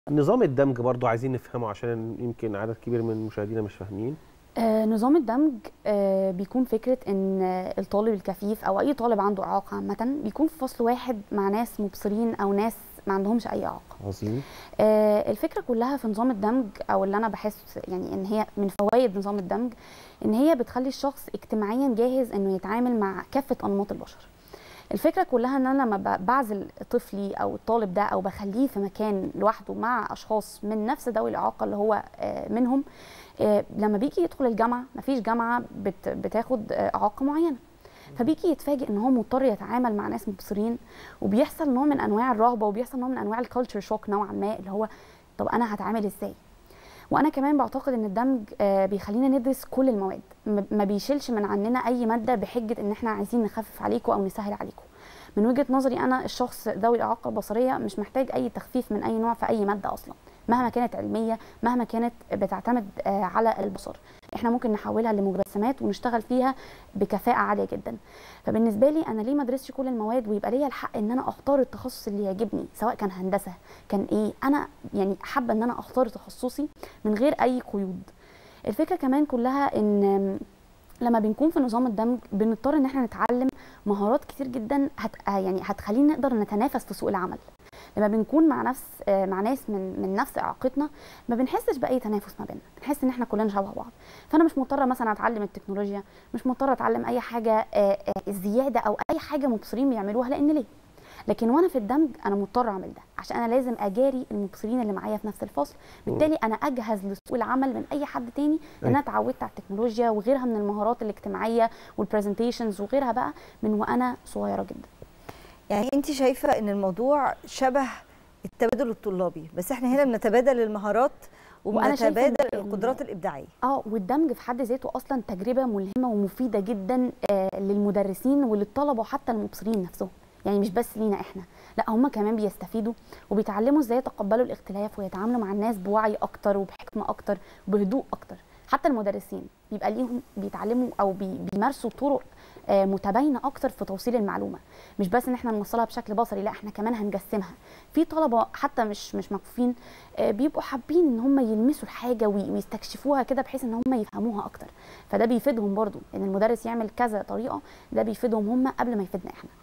نظام الدمج برضو عايزين نفهمه عشان يمكن عدد كبير من مشاهدينا مش فاهمين آه، نظام الدمج آه، بيكون فكرة إن الطالب الكفيف أو أي طالب عنده إعاقة عامة بيكون في فصل واحد مع ناس مبصرين أو ناس ما عندهمش أي إعاقة. عظيم آه، الفكرة كلها في نظام الدمج أو اللي أنا بحس يعني إن هي من فوائد نظام الدمج إن هي بتخلي الشخص اجتماعيا جاهز إنه يتعامل مع كافة أنماط البشر. الفكرة كلها إن أنا لما ب- بعزل طفلي أو الطالب ده أو بخليه في مكان لوحده مع أشخاص من نفس ذوي الإعاقة اللي هو آه، منهم آه، لما بيجي يدخل الجامعه مفيش جامعه بت بتاخد آه، اعاقه معينه فبيجي يتفاجئ ان هو مضطر يتعامل مع ناس مبصرين وبيحصل نوع من انواع الرهبه وبيحصل نوع من انواع الكالتشر شوك نوعا ما اللي هو طب انا هتعامل ازاي وانا كمان بعتقد ان الدمج آه، بيخلينا ندرس كل المواد ما ما بيشيلش من عننا اي ماده بحجه ان احنا عايزين نخفف عليكم او نسهل عليكم من وجهه نظري انا الشخص ذوي الاعاقه البصريه مش محتاج اي تخفيف من اي نوع في اي ماده اصلا مهما كانت علميه مهما كانت بتعتمد آه، على البصر احنا ممكن نحولها لمجسمات ونشتغل فيها بكفاءه عاليه جدا فبالنسبه لي انا ليه ما ادرسش كل المواد ويبقى ليا الحق ان انا اختار التخصص اللي يعجبني سواء كان هندسه كان ايه انا يعني حابه ان انا اختار تخصصي من غير اي قيود الفكره كمان كلها ان لما بنكون في نظام الدمج بنضطر ان احنا نتعلم مهارات كتير جدا هت يعني هتخلينا نقدر نتنافس في سوق العمل لما بنكون مع نفس آه، مع ناس من من نفس اعاقتنا ما بنحسش باي تنافس ما بيننا بنحس ان احنا كلنا شبه بعض فانا مش مضطره مثلا اتعلم التكنولوجيا مش مضطره اتعلم اي حاجه آه، آه، زياده او اي حاجه مبصرين بيعملوها لان ليه لكن وانا في الدمج انا مضطر اعمل ده عشان انا لازم اجاري المبصرين اللي معايا في نفس الفصل بالتالي انا اجهز لسوق العمل من اي حد تاني لان انا اتعودت على التكنولوجيا وغيرها من المهارات الاجتماعيه والبرزنتيشنز وغيرها بقى من وانا صغيره جدا يعني انت شايفه ان الموضوع شبه التبادل الطلابي بس احنا هنا بنتبادل المهارات وأنا شايفة وبنتبادل إن- القدرات الابداعيه اه والدمج في حد ذاته اصلا تجربه ملهمه ومفيده جدا آه للمدرسين وللطلبه وحتى المبصرين نفسهم يعني مش بس لينا احنا لا هم كمان بيستفيدوا وبيتعلموا ازاي يتقبلوا الاختلاف ويتعاملوا مع الناس بوعي اكتر وبحكمه اكتر وبهدوء اكتر حتى المدرسين بيبقى ليهم بيتعلموا او بي بيمارسوا طرق آه، متباينه اكتر في توصيل المعلومه مش بس ان احنا نوصلها بشكل بصري لا احنا كمان هنجسمها في طلبه حتى مش مش مكفوفين آه، بيبقوا حابين ان هم يلمسوا الحاجه وي- ويستكشفوها كده بحيث ان هم يفهموها اكتر فده بيفيدهم برضو ان المدرس يعمل كذا طريقه ده بيفيدهم هم قبل ما يفيدنا احنا